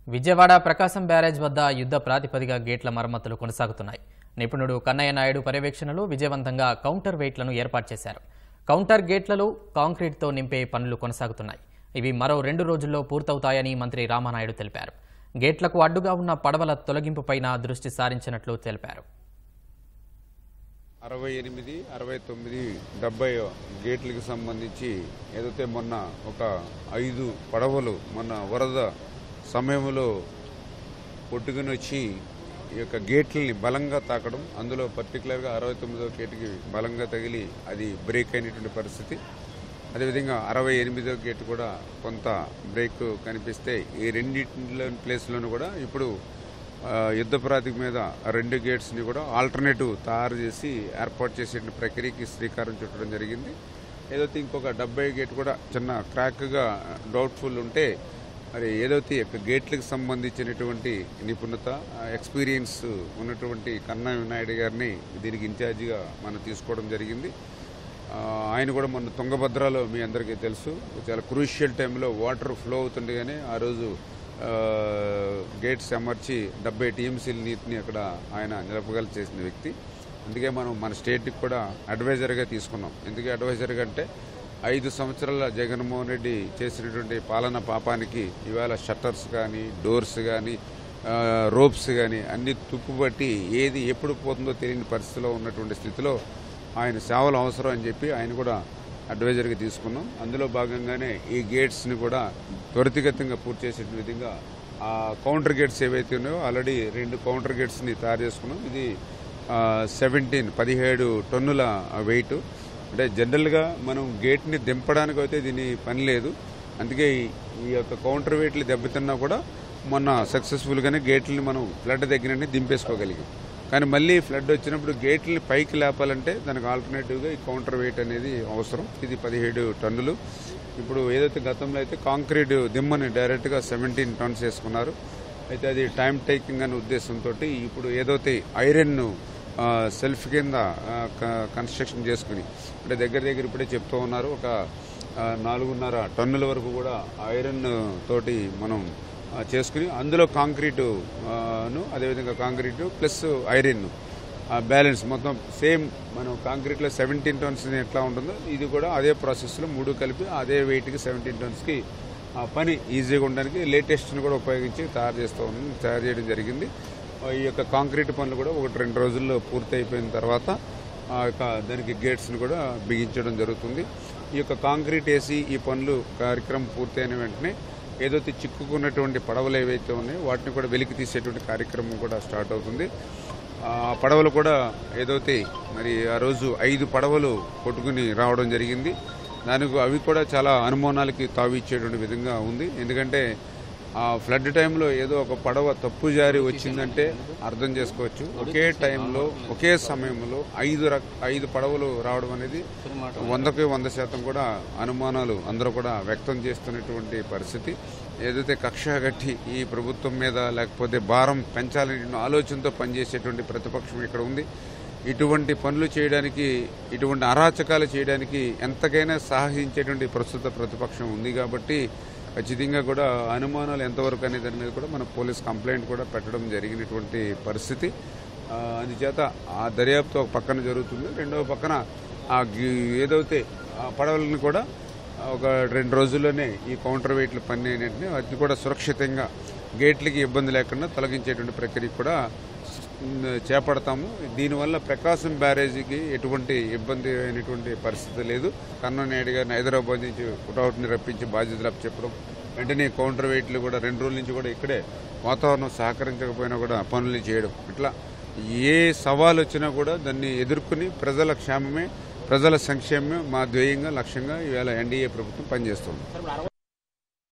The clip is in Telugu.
విజయవాడ ప్రకాశం బ్యారేజ్ వద్ద యుద్ధ ప్రాతిపదిక గేట్ల మరమ్మతులు కొనసాగుతున్నాయి నిపుణుడు కన్నయ్య నాయుడు పర్యవేక్షణలో విజయవంతంగా కౌంటర్ వెయిట్లను ఏర్పాటు చేశారు కౌంటర్ గేట్లలో కాంక్రీట్తో నింపే పనులు కొనసాగుతున్నాయి ఇవి మరో రెండు రోజుల్లో పూర్తవుతాయని మంత్రి రామానాయుడు తెలిపారు గేట్లకు అడ్డుగా ఉన్న పడవల తొలగింపుపైన దృష్టి సారించినట్లు తెలిపారు అరవై ఎనిమిది అరవై తొమ్మిది డెబ్బై గేట్లకు సంబంధించి ఏదైతే మొన్న ఒక ఐదు పడవలు మొన్న వరద సమయంలో కొట్టుకుని వచ్చి ఈ యొక్క గేట్లని బలంగా తాకడం అందులో పర్టికులర్గా అరవై తొమ్మిదో గేటుకి బలంగా తగిలి అది బ్రేక్ అయినటువంటి పరిస్థితి అదేవిధంగా అరవై ఎనిమిదో గేట్ కూడా కొంత బ్రేక్ కనిపిస్తే ఈ రెండింటిలో ప్లేస్లోనూ కూడా ఇప్పుడు ఆ, యుద్ధ ప్రాతిక మీద ఆ రెండు గేట్స్ని కూడా ఆల్టర్నేటివ్ తయారు చేసి ఏర్పాటు చేసే ప్రక్రియకి శ్రీకారం చుట్టడం జరిగింది ఏదైతే ఇంకొక డెబ్బై గేట్ కూడా చిన్న క్రాక్గా డౌట్ఫుల్ ఉంటే మరి ఏదైతే ఈ యొక్క గేట్లకు సంబంధించినటువంటి నిపుణత ఎక్స్పీరియన్స్ ఉన్నటువంటి కన్నా వినాయుడు గారిని దీనికి ఇన్ఛార్జిగా మనం తీసుకోవడం జరిగింది ఆ, ఆయన కూడా మొన్న తుంగభద్రలో మీ అందరికీ తెలుసు చాలా క్రూషియల్ టైంలో వాటర్ ఫ్లో అవుతుండగానే ఆ రోజు ఆ, గేట్స్ అమర్చి డెబ్బై టీఎంసీల నీటిని అక్కడ ఆయన నిలపగల చేసిన వ్యక్తి అందుకే మనం మన స్టేట్కి కూడా అడ్వైజర్గా తీసుకున్నాం ఎందుకు అడ్వైజర్గా అంటే ఐదు సంవత్సరాల జగన్మోహన్ రెడ్డి చేసినటువంటి పాలన పాపానికి ఇవాళ షట్టర్స్ కానీ డోర్స్ కానీ రోప్స్ కానీ అన్ని తుప్పుబట్టి ఏది ఎప్పుడు పోతుందో తెలియని పరిస్థితిలో ఉన్నటువంటి స్థితిలో ఆయన సేవలు అవసరం అని చెప్పి ఆయన కూడా అడ్వైజర్గా తీసుకున్నాం అందులో భాగంగానే ఈ గేట్స్ని కూడా త్వరితగతంగా పూర్తి చేసే విధంగా ఆ కౌంటర్ గేట్స్ ఏవైతే ఉన్నాయో ఆల్రెడీ రెండు కౌంటర్ గేట్స్ని తయారు చేసుకున్నాం ఇది సెవెంటీన్ పదిహేడు టన్నుల వెయిట్ అంటే జనరల్గా మనం గేట్ని దింపడానికి అయితే దీని పని లేదు అందుకే ఈ- ఈ యొక్క కౌంటర్ వెయిట్లు దెబ్బతిన్నా కూడా మొన్న సక్సెస్ఫుల్గానే గేట్లని మనం ఫ్లడ్ దగ్గరనే దింపేసుకోగలిగాం కానీ మళ్ళీ ఫ్లడ్ వచ్చినప్పుడు గేట్లని పైకి లేపాలంటే దానికి ఆల్టర్నేటివ్గా ఈ కౌంటర్ వెయిట్ అనేది అవసరం ఇది పదిహేడు టన్నులు ఇప్పుడు ఏదైతే గతంలో అయితే కాంక్రీట్ దిమ్మని డైరెక్ట్గా సెవెంటీన్ టన్స్ వేసుకున్నారు అయితే అది టైం టేకింగ్ అనే ఉద్దేశంతో ఇప్పుడు ఏదైతే ఐరన్ ఆ, సెల్ఫ్ కింద ఆ, క- కన్స్ట్రక్షన్ చేసుకుని అంటే దగ్గర దగ్గర ఇప్పుడే చెప్తూ ఉన్నారు ఒక ఆ, నాలుగున్నర టన్నుల వరకు కూడా ఐరన్ తోటి మనం ఆ, చేసుకుని అందులో కాంక్రీటు ఆ, ను అదేవిధంగా కాంక్రీటు ప్లస్ ఐరన్ బ్యాలెన్స్ మొత్తం సేమ్ మనం కాంక్రీట్లో సెవెంటీన్ టన్స్ ఎట్లా ఉంటుందో ఇది కూడా అదే ప్రాసెస్లో మూడు కలిపి అదే వెయిట్కి సెవెంటీన్ టన్స్కి ఆ పని ఈజీగా ఉండడానికి లేటెస్ట్ని కూడా ఉపయోగించి తయారు చేస్తూ ఉన్నాం తయారు చేయడం జరిగింది ఆ, ఈ యొక్క కాంక్రీట్ పనులు కూడా ఒకటి రెండు రోజుల్లో పూర్తి అయిపోయిన తర్వాత ఆ యొక్క దానికి గేట్స్ని కూడా బిగించడం జరుగుతుంది ఈ యొక్క కాంక్రీట్ వేసి ఈ పనులు కార్యక్రమం పూర్తయిన వెంటనే ఏదైతే చిక్కుకున్నటువంటి పడవలు ఏవైతే ఉన్నాయో వాటిని కూడా వెలికి తీసేటువంటి కార్యక్రమం కూడా స్టార్ట్ అవుతుంది ఆ పడవలు కూడా ఏదైతే మరి ఆ రోజు ఐదు పడవలు కొట్టుకుని రావడం జరిగింది దానికి అవి కూడా చాలా అనుమానాలకి తావిచ్చేటువంటి విధంగా ఉంది ఎందుకంటే ఆ ఫ్లడ్ టైంలో ఏదో ఒక పడవ తప్పు జారి వచ్చిందంటే అర్థం చేసుకోవచ్చు ఒకే టైంలో ఒకే సమయంలో ఐదు రక ఐదు పడవలు రావడం అనేది వందకి వంద శాతం కూడా అనుమానాలు అందరూ కూడా వ్యక్తం చేస్తున్నటువంటి పరిస్థితి ఏదైతే కక్ష కట్టి ఈ ప్రభుత్వం మీద లేకపోతే భారం పెంచాలని ఆలోచనతో పనిచేసేటువంటి ప్రతిపక్షం ఇక్కడ ఉంది ఇటువంటి పనులు చేయడానికి ఇటువంటి అరాచకాలు చేయడానికి ఎంతకైనా సాహసించేటువంటి ప్రస్తుత ప్రతిపక్షం ఉంది కాబట్టి ఖచ్చితంగా కూడా అనుమానాలు ఎంతవరకు అనే దాని మీద కూడా మన పోలీస్ కంప్లైంట్ కూడా పెట్టడం జరిగినటువంటి పరిస్థితి ఆ, అందుచేత ఆ దర్యాప్తు ఒక పక్కన జరుగుతుంది రెండవ పక్కన ఆ గి- ఏదైతే ఆ పడవలను కూడా ఒక రెండు రోజుల్లోనే ఈ కౌంటర్ వెయిట్ల పని అనేటిని అది కూడా సురక్షితంగా గేట్లకి ఇబ్బంది లేకుండా తొలగించేటువంటి ప్రక్రియ కూడా ఉమ్, చేపడతాము దీనివల్ల ప్రకాశం బ్యారేజీకి ఎటువంటి ఇబ్బంది అయినటువంటి పరిస్థితి లేదు కన్నా నాయుడు గారిని హైదరాబాద్ నుంచి పుటౌట్ని రప్పించి బాధ్యతలు అప్పచెప్పడం వెంటనే కౌంటర్ వెయిట్లు కూడా రెండు రోజుల నుంచి కూడా ఇక్కడే వాతావరణం సహకరించకపోయినా కూడా పనులు చేయడం ఇట్లా ఏ సవాలు వచ్చినా కూడా దాన్ని ఎదుర్కొని ప్రజల క్షేమమే ప్రజల సంక్షేమమే మా ధ్యేయంగా లక్ష్యంగా ఇవాళ ఎన్డీఏ ప్రభుత్వం పనిచేస్తుంది